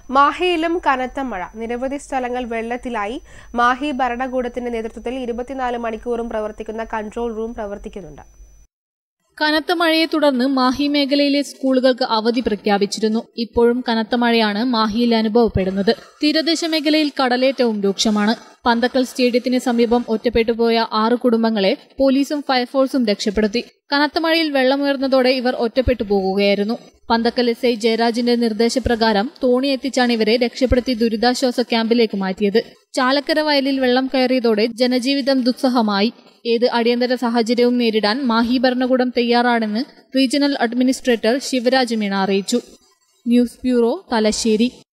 മാഹിയിലും കനത്ത മഴ നിരവധി സ്ഥലങ്ങൾ വെള്ളത്തിലായി മാഹി ഭരണകൂടത്തിന്റെ നേതൃത്വത്തിൽ ഇരുപത്തിനാല് മണിക്കൂറും പ്രവർത്തിക്കുന്ന കൺട്രോൾ റൂം പ്രവർത്തിക്കുന്നുണ്ട് കനത്ത മഴയെ തുടർന്ന് മാഹി മേഖലയിലെ സ്കൂളുകൾക്ക് അവധി പ്രഖ്യാപിച്ചിരുന്നു ഇപ്പോഴും കനത്ത മഴയാണ് മാഹിയിൽ അനുഭവപ്പെടുന്നത് തീരദേശ മേഖലയിൽ കടലേറ്റവും രൂക്ഷമാണ് പന്തക്കൽ സ്റ്റേഡിയത്തിന് സമീപം ഒറ്റപ്പെട്ടുപോയ ആറ് കുടുംബങ്ങളെ പോലീസും ഫയർഫോഴ്സും രക്ഷപ്പെടുത്തി കനത്ത മഴയിൽ വെള്ളമുയർന്നതോടെ ഇവർ ഒറ്റപ്പെട്ടു പോകുകയായിരുന്നു പന്തക്കൽ എസ് ഐ ജയരാജിന്റെ നിർദ്ദേശപ്രകാരം തോണി എത്തിച്ചാണ് ഇവരെ രക്ഷപ്പെടുത്തി ദുരിതാശ്വാസ ക്യാമ്പിലേക്ക് മാറ്റിയത് ചാലക്കര വയലിൽ വെള്ളം കയറിയതോടെ ജനജീവിതം ദുസ്സഹമായി ഏത് അടിയന്തര സാഹചര്യവും നേരിടാൻ മാഹി ഭരണകൂടം തയ്യാറാണെന്ന് റീജിയണൽ അഡ്മിനിസ്ട്രേറ്റർ ശിവരാജ് മീണ അറിയിച്ചു ന്യൂസ് ബ്യൂറോ തലശ്ശേരി